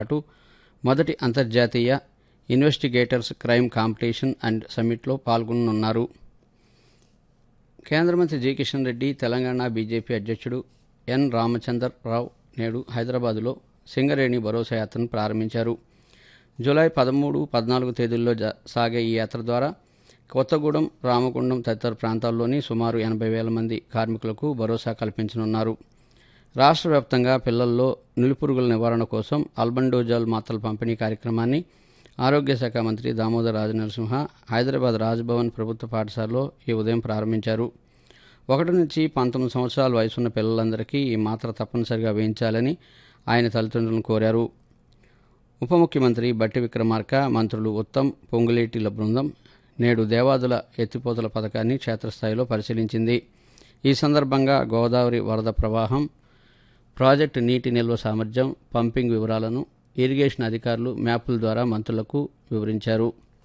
పాటు మొదటి అంతర్జాతీయ ఇన్వెస్టిగేటర్స్ క్రైమ్ కాంపిటీషన్ అండ్ సమ్మిట్లో పాల్గొనున్నారు కేంద్ర మంత్రి జి కిషన్ రెడ్డి తెలంగాణ బీజేపీ అధ్యక్షుడు ఎన్ రామచందర్ రావు నేడు హైదరాబాదులో సింగరేణి భరోసా యాత్రను ప్రారంభించారు జూలై పదమూడు పద్నాలుగు తేదీల్లో జ- సాగే ఈ యాత్ర ద్వారా కొత్తగూడెం రామగుండం తదితర ప్రాంతాల్లోని సుమారు ఎనభై వేల మంది కార్మికులకు భరోసా కల్పించనున్నారు రాష్ట్ర వ్యాప్తంగా పిల్లల్లో నులిపురుగుల నివారణ కోసం అల్బండోజాల్ మాత్రల పంపిణీ కార్యక్రమాన్ని ఆరోగ్య శాఖ మంత్రి దామోదర్ రాజనరసింహ హైదరాబాద్ రాజ్భవన్ ప్రభుత్వ పాఠశాలలో ఈ ఉదయం ప్రారంభించారు ఒకటి నుంచి పంతొమ్మిది సంవత్సరాల వయసున్న పిల్లలందరికీ ఈ మాత్ర తప్పనిసరిగా వేయించాలని ఆయన తల్లిదండ్రులను కోరారు ఉప ముఖ్యమంత్రి బట్టి విక్రమార్క మంత్రులు ఉత్తమ్ పొంగులేటిల బృందం నేడు దేవాదుల ఎత్తిపోతల పథకాన్ని క్షేత్రస్థాయిలో పరిశీలించింది ఈ సందర్భంగా గోదావరి వరద ప్రవాహం ప్రాజెక్టు నీటి నిల్వ సామర్థ్యం పంపింగ్ వివరాలను ఇరిగేషన్ అధికారులు మ్యాపుల ద్వారా మంత్రులకు వివరించారు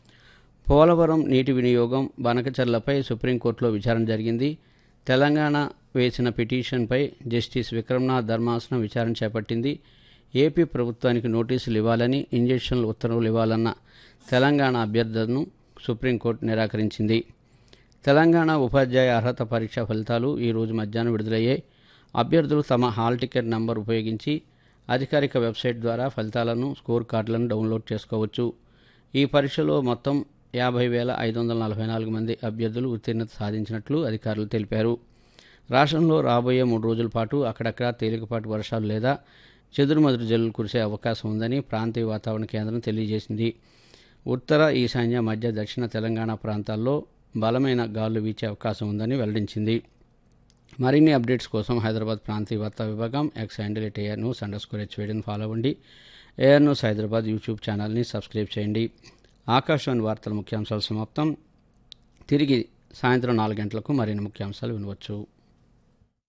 పోలవరం నీటి వినియోగం బనకచర్లపై సుప్రీంకోర్టులో విచారణ జరిగింది తెలంగాణ వేసిన పిటిషన్పై జస్టిస్ విక్రమ్నాథ్ ధర్మాసనం విచారణ చేపట్టింది ఏపీ ప్రభుత్వానికి నోటీసులు ఇవ్వాలని ఇంజక్షన్లు ఉత్తర్వులు ఇవ్వాలన్న తెలంగాణ అభ్యర్థనను సుప్రీంకోర్టు నిరాకరించింది తెలంగాణ ఉపాధ్యాయ అర్హత పరీక్ష ఫలితాలు ఈ రోజు మధ్యాహ్నం విడుదలయ్యాయి అభ్యర్థులు తమ హాల్ టికెట్ నంబర్ ఉపయోగించి అధికారిక వెబ్సైట్ ద్వారా ఫలితాలను స్కోర్ కార్డులను డౌన్లోడ్ చేసుకోవచ్చు ఈ పరీక్షలో మొత్తం యాభై వేల ఐదు వందల నలభై నాలుగు మంది అభ్యర్థులు ఉత్తీర్ణత సాధించినట్లు అధికారులు తెలిపారు రాష్ట్రంలో రాబోయే మూడు రోజుల పాటు అక్కడక్కడ తేలికపాటి వర్షాలు లేదా చెదురుమదురు జల్లులు కురిసే అవకాశం ఉందని ప్రాంతీయ వాతావరణ కేంద్రం తెలియజేసింది ఉత్తర ఈశాన్య మధ్య దక్షిణ తెలంగాణ ప్రాంతాల్లో బలమైన గాలులు వీచే అవకాశం ఉందని వెల్లడించింది మరిన్ని అప్డేట్స్ కోసం హైదరాబాద్ ప్రాంతీయ వార్తా విభాగం X handle at AR news underscore హెచ్వేడిని ఫాలో అవ్వండి ఏఆర్ న్యూస్ హైదరాబాద్ యూట్యూబ్ ఛానల్ని సబ్స్క్రైబ్ చేయండి ఆకాశవాణి వార్తల ముఖ్యాంశాలు సమాప్తం తిరిగి సాయంత్రం నాలుగు గంటలకు మరిన్ని ముఖ్యాంశాలు వినవచ్చు